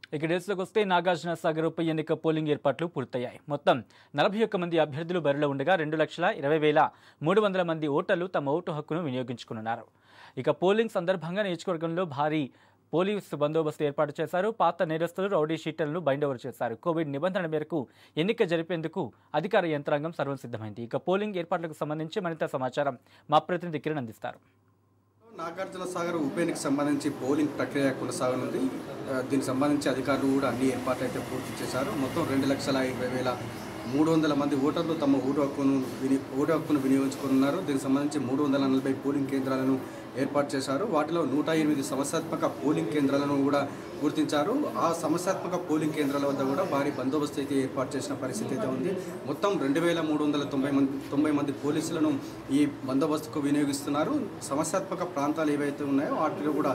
ఇక డేట్స్లోకి వస్తే నాగార్జున సాగర్ ఉప ఎన్నిక పోలింగ్ ఏర్పాట్లు పూర్తయ్యాయి మొత్తం నలభై ఒక్క మంది అభ్యర్థులు బరిలో ఉండగా రెండు లక్షల ఇరవై వేల మూడు వందల మంది ఓటర్లు తమ ఓటు హక్కును వినియోగించుకున్నారు ఇక పోలింగ్ సందర్భంగా నియోజకవర్గంలో భారీ పోలీసు బందోబస్తు ఏర్పాటు చేశారు పాత నేరస్తులు రౌడీ షీటర్లను బైండ్ ఓవర్ చేశారు కోవిడ్ నిబంధనల మేరకు ఎన్నిక జరిపేందుకు అధికార యంత్రాంగం సర్వం సిద్ధమైంది ఇక పోలింగ్ ఏర్పాట్లకు సంబంధించి మరింత సమాచారం మా ప్రతినిధి కిరణ్ అందిస్తారు నాగార్జున సాగర్ ఉప ఎన్నికకు సంబంధించి పోలింగ్ ప్రక్రియ కొనసాగనుంది ఆ, దీనికి సంబంధించి అధికారులు కూడా అన్ని ఏర్పాట్లు అయితే పూర్తి చేశారు మొత్తం రెండు లక్షల ఇరవై వేల మూడు వందల మంది ఓటర్లు తమ ఓటు హక్కును విని ఓటు హక్కును వినియోగించుకున్నారు దీనికి సంబంధించి మూడు వందల నలభై పోలింగ్ కేంద్రాలను ఏర్పాటు చేశారు వాటిలో నూట ఎనిమిది సమస్యాత్మక పోలింగ్ కేంద్రాలను కూడా గుర్తించారు ఆ సమస్యాత్మక పోలింగ్ కేంద్రాల వద్ద కూడా భారీ బందోబస్తు అయితే ఏర్పాటు చేసిన పరిస్థితి అయితే ఉంది మొత్తం రెండు వేల మూడు వందల తొంభై మంది తొంభై మంది పోలీసులను ఈ బందోబస్తుకు వినియోగిస్తున్నారు సమస్యాత్మక ప్రాంతాలు ఏవైతే ఉన్నాయో వాటిలో కూడా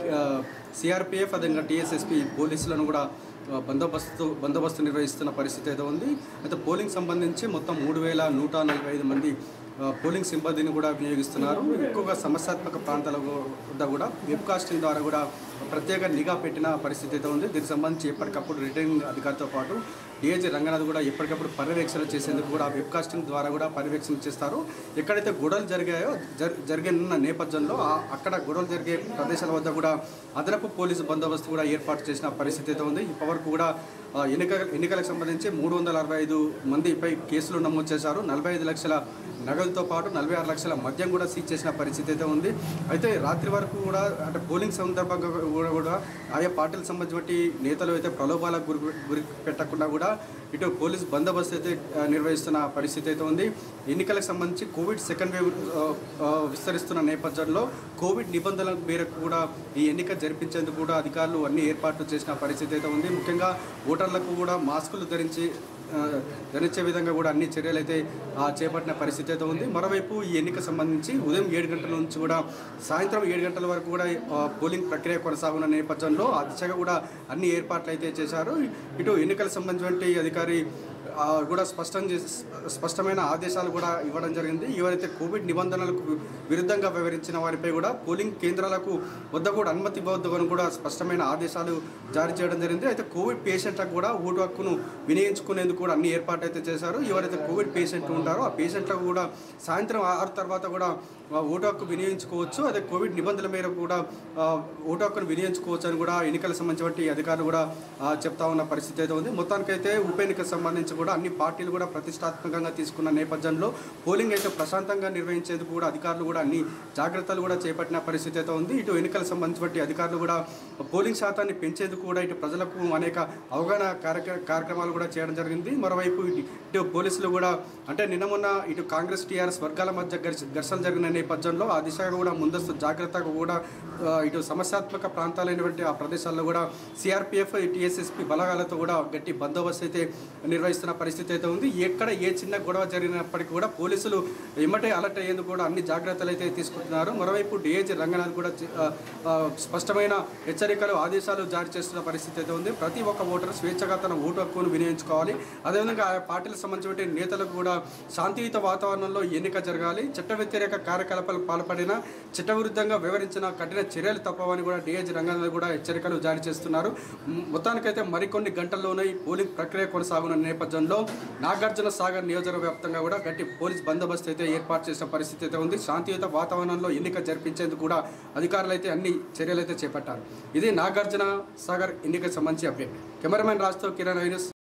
సిఆర్పిఎఫ్ అదేవిధంగా టీఎస్ఎస్పి పోలీసులను కూడా ఆ, బందోబస్తు బందోబస్తు నిర్వహిస్తున్న పరిస్థితి అయితే ఉంది అయితే పోలింగ్ సంబంధించి మొత్తం మూడు వేల నూట నలభై ఐదు మంది ఆ, పోలింగ్ సిబ్బందిని కూడా వినియోగిస్తున్నారు ఎక్కువగా సమస్యాత్మక ప్రాంతాల వద్ద కూడా వెబ్ కాస్టింగ్ ద్వారా కూడా ప్రత్యేక నిఘా పెట్టిన పరిస్థితి అయితే ఉంది దీనికి సంబంధించి ఎప్పటికప్పుడు రిటర్నింగ్ అధికారితో పాటు డిఐజీ రంగనాథ్ కూడా ఎప్పటికప్పుడు పర్యవేక్షణ చేసేందుకు కూడా వెబ్ కాస్టింగ్ ద్వారా కూడా పర్యవేక్షణ చేస్తారు ఎక్కడైతే గొడవలు జరిగాయో జరి జరిగిన నేపథ్యంలో ఆ- అక్కడ గొడవలు జరిగే ప్రదేశాల వద్ద కూడా అదనపు పోలీసు బందోబస్తు కూడా ఏర్పాటు చేసిన పరిస్థితి అయితే ఉంది ఇప్పటివరకు కూడా ఆ, ఎన్నిక ఎన్నికలకు సంబంధించి మూడు వందల అరవై ఐదు మందిపై కేసులు నమోదు చేశారు నలభై ఐదు లక్షల నగదుతో పాటు నలభై ఆరు లక్షల మద్యం కూడా సీజ్ చేసిన పరిస్థితి అయితే ఉంది అయితే రాత్రి వరకు కూడా అంటే పోలింగ్ సందర్భంగా కూడా కూడా ఆయా పార్టీలకు సంబంధించి నేతలు అయితే ప్రలోభాలకు గురి గురి పెట్టకుండా కూడా ఇటు పోలీస్ బందోబస్తు అయితే ఆ, నిర్వహిస్తున్న పరిస్థితి అయితే ఉంది ఎన్నికలకు సంబంధించి కోవిడ్ సెకండ్ వేవ్ ఆ, ఆ, విస్తరిస్తున్న నేపథ్యంలో కోవిడ్ నిబంధనల మేరకు కూడా ఈ ఎన్నిక జరిపించేందుకు కూడా అధికారులు అన్ని ఏర్పాట్లు చేసిన పరిస్థితి అయితే ఉంది ముఖ్యంగా ఓటర్లకు కూడా మాస్కులు ధరించి ఆ, ధరించే విధంగా కూడా అన్ని చర్యలు అయితే ఆ, చేపట్టిన పరిస్థితి అయితే ఉంది మరోవైపు ఈ ఎన్నిక సంబంధించి ఉదయం ఏడు గంటల నుంచి కూడా సాయంత్రం ఏడు గంటల వరకు కూడా ఆ, పోలింగ్ ప్రక్రియ కొనసాగున్న నేపథ్యంలో ఆ దిశగా కూడా అన్ని ఏర్పాట్లు అయితే చేశారు ఇటు ఎన్నికలకు సంబంధించిన అధికారి ఆ, కూడా స్పష్టం చేసి స్పష్టమైన ఆదేశాలు కూడా ఇవ్వడం జరిగింది ఎవరైతే కోవిడ్ నిబంధనలకు విరుద్ధంగా వివరించిన వారిపై కూడా పోలింగ్ కేంద్రాలకు వద్ద కూడా అనుమతి ఇవ్వద్దు కూడా స్పష్టమైన ఆదేశాలు జారీ చేయడం జరిగింది అయితే కోవిడ్ పేషెంట్లకు కూడా ఓటు హక్కును వినియోగించుకునేందుకు కూడా అన్ని ఏర్పాట్లు అయితే చేశారు ఎవరైతే కోవిడ్ పేషెంట్లు ఉంటారో ఆ పేషెంట్లకు కూడా సాయంత్రం ఆరు తర్వాత కూడా ఆ, ఓటు హక్కు వినియోగించుకోవచ్చు అదే కోవిడ్ నిబంధనల మేరకు కూడా ఆ, ఓటు హక్కును వినియోగించుకోవచ్చు అని కూడా ఎన్నికలకు సంబంధించిన అధికారులు కూడా ఆ, చెప్తా ఉన్న పరిస్థితి అయితే ఉంది మొత్తానికైతే ఉప ఎన్నికకు సంబంధించి కూడా అన్ని పార్టీలు కూడా ప్రతిష్టాత్మకంగా తీసుకున్న నేపథ్యంలో పోలింగ్ అయితే ప్రశాంతంగా నిర్వహించేందుకు కూడా అధికారులు కూడా అన్ని జాగ్రత్తలు కూడా చేపట్టిన పరిస్థితి అయితే ఉంది ఇటు ఎన్నికలకు సంబంధించిన అధికారులు కూడా పోలింగ్ శాతాన్ని పెంచేందుకు కూడా ఇటు ప్రజలకు అనేక అవగాహన కార్యక్ర కార్యక్రమాలు కూడా చేయడం జరిగింది మరోవైపు ఇటు ఇటు పోలీసులు కూడా అంటే నిన్న మొన్న ఇటు కాంగ్రెస్ టీఆర్ఎస్ వర్గాల మధ్య ఘర్ష- ఘర్షణ జరిగిన నేపథ్యంలో ఆ దిశగా కూడా ముందస్తు జాగ్రత్తగా కూడా ఆ, ఇటు సమస్యాత్మక ప్రాంతాలైనటువంటి ఆ ప్రదేశాల్లో కూడా సిఆర్పిఎఫ్ టీఎస్ఎస్పి బలగాలతో కూడా గట్టి బందోబస్తు అయితే నిర్వహిస్తున్న పరిస్థితి అయితే ఉంది ఎక్కడ ఏ చిన్న గొడవ జరిగినప్పటికీ కూడా పోలీసులు ఎమ్మటే అలర్ట్ అయ్యేందుకు కూడా అన్ని జాగ్రత్తలు అయితే తీసుకుంటున్నారు మరోవైపు డిఐజీ రంగనాథ్ కూడా చి- ఆ, ఆ, స్పష్టమైన హెచ్చరికలు ఆదేశాలు జారీ చేస్తున్న పరిస్థితి అయితే ఉంది ప్రతి ఒక్క ఓటరు స్వేచ్ఛగా తన ఓటు హక్కును వినియోగించుకోవాలి అదేవిధంగా ఆయా పార్టీలకు సంబంధించిన నేతలకు కూడా శాంతియుత వాతావరణంలో ఎన్నిక జరగాలి చట్ట వ్యతిరేక కార్యకలాపాలకు పాల్పడిన చట్టవిరుద్ధంగా వివరించిన కఠిన చర్యలు తప్పవని కూడా డిఐజీ రంగనాథ్ కూడా హెచ్చరికలు జారీ చేస్తున్నారు మ్, మొత్తానికైతే మరికొన్ని గంటల్లోనే ఈ పోలింగ్ ప్రక్రియ కొనసాగున్న నేపథ్యంలో నాగార్జున సాగర్ నియోజకవర్గ వ్యాప్తంగా కూడా గట్టి పోలీస్ బందోబస్తు అయితే ఏర్పాటు చేసిన పరిస్థితి అయితే ఉంది శాంతియుత వాతావరణంలో ఎన్నిక జరిపించేందుకు కూడా అధికారులు అయితే అన్ని చర్యలు అయితే చేపట్టారు ఇది నాగార్జున సాగర్ ఎన్నికకు సంబంధించి అప్డేట్ కెమెరామెన్ రాజ్తో కిరణ్ ఐనస్